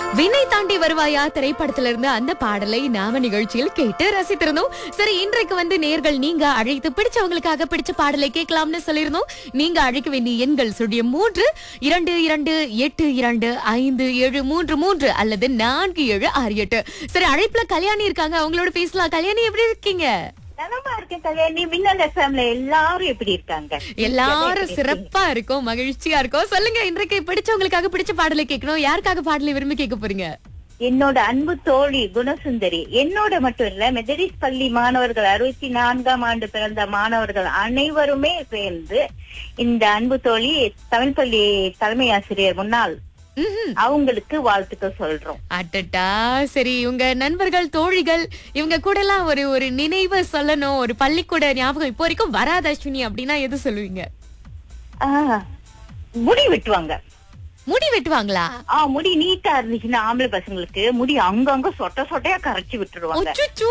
வினை தாண்டி வருவாயா திரைப்படத்துல இருந்து அந்த பாடலை நாம நிகழ்ச்சியில் கேட்டு ரசித்திருந்தோம் சரி இன்றைக்கு வந்து நேர்கள் நீங்க அழைத்து பிடிச்சவங்களுக்காக பிடிச்ச பாடலை கேட்கலாம்னு சொல்லியிருந்தோம் நீங்க அழைக்க வேண்டிய எண்கள் சுழிய மூன்று இரண்டு இரண்டு எட்டு இரண்டு ஐந்து ஏழு மூன்று மூன்று அல்லது நான்கு ஏழு ஆறு எட்டு சரி அழைப்புல கல்யாணி இருக்காங்க அவங்களோட பேசலாம் கல்யாணி எப்படி இருக்கீங்க நலமா இருக்கேன் கல்யாணி மின்னல் எஃப்எம்ல எல்லாரும் எப்படி இருக்காங்க எல்லாரும் சிறப்பா இருக்கும் மகிழ்ச்சியா இருக்கும் சொல்லுங்க இன்றைக்கு பிடிச்சவங்களுக்காக பிடிச்ச பாடலை கேட்கணும் யாருக்காக பாடலை விரும்பி கேட்க போறீங்க என்னோட அன்பு தோழி குணசுந்தரி என்னோட மட்டும் இல்ல மெதடிஸ் பள்ளி மாணவர்கள் அறுபத்தி நான்காம் ஆண்டு பிறந்த மாணவர்கள் அனைவருமே சேர்ந்து இந்த அன்பு தோழி தமிழ் பள்ளி தலைமை ஆசிரியர் முன்னாள் ம்ஹும். அவங்களுக்கு வாழ்த்துக்கள் சொல்றோம் அட்டட்டா சரி உங்க நண்பர்கள் தோழிகள் இவங்க கூட எல்லாம் ஒரு ஒரு நினைவு சொல்லணும் ஒரு பள்ளிக்கூட ஞாபகம் இப்போ வரைக்கும் வராத அஸ்வினி அப்படின்னா எது சொல்லுவீங்க ஆஹ், முடி வெட்டுவாங்க முடி வெட்டுவாங்களா ஆ முடி நீட்டா இருந்துச்சுன்னா ஆம்பளை பசங்களுக்கு முடி அங்கங்க சொட்ட சொட்டையா கரைச்சு விட்டுருவாங்க அச்சச்சோ.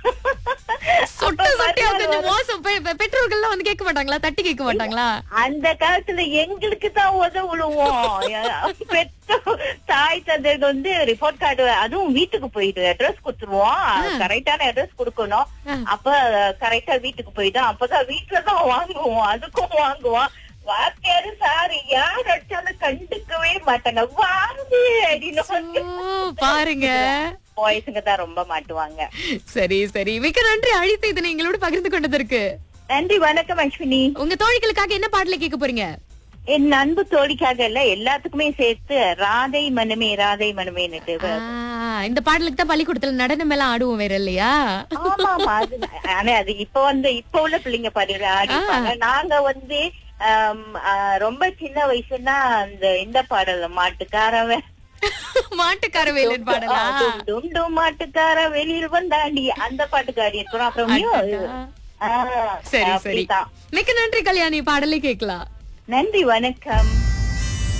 சொட்ட சொட்டையா கொஞ்சம் மோசம் பெ- பெ- பெற்றோர்கள்லாம் வந்து கேட்க மாட்டாங்களா தட்டி கேட்க மாட்டாங்களா அந்த காலத்துல எங்களுக்கு தான் உதவுழுவோம் பெற்றோர் தாய் தந்தைக்கு வந்து ரிப்போர்ட் கார்டு அதுவும் வீட்டுக்கு போயிட்டு அட்ரஸ் கொடுத்துருவோம் கரெக்டான அட்ரஸ் கொடுக்கணும் அப்ப கரெக்டா வீட்டுக்கு போயிட்டோம் அப்பதான் வீட்டுலதான் வாங்குவோம் அதுக்கும் வாங்குவோம் வாத்தியாரு சாரு யார் அடிச்சாலும் கண்டுக்கவே மாட்டாங்க வாங்கு அப்படின்னு ஓ, பாருங்க பாய்ஸுங்க தான் ரொம்ப மாட்டுவாங்க சரி சரி மிக்க நன்றி அழைத்து இதனை எங்களோட பகிர்ந்து கொண்டதற்கு நன்றி வணக்கம் அஸ்வினி உங்க தோழிகளுக்காக என்ன பாடலை கேட்க போறீங்க என் அன்பு தோழிக்காக இல்ல எல்லாத்துக்குமே சேர்த்து ராதை மனமே ராதை மனமேன்னுட்டு ஆ, இந்த பாடலுக்கு தான் பள்ளிக்கூடத்துல நடனம் எல்லாம் ஆடுவோம் வேற இல்லையா ஆமா ஆமா அது ஆனா அது இப்ப வந்து இப்ப உள்ள பிள்ளைங்க பாரு ஆடிப்பாங்க நாங்க வந்து ஆம், ஆ, ரொம்ப சின்ன வயசுனா அந்த இந்த பாடல் மாட்டுக்காரவன் மாட்டுக்கார வேலன் பாடலா டும் டும் டும் மாட்டுக்கார வெளியில் வந்தாண்டி அந்த பாட்டுக்கு ஆடி இருக்கிறோம் அப்புறம் மியூ- ஆ, சரி சரி அப்படித்தான். மிக்க நன்றி கல்யாணி பாடலை கேட்கலாம் நன்றி வணக்கம்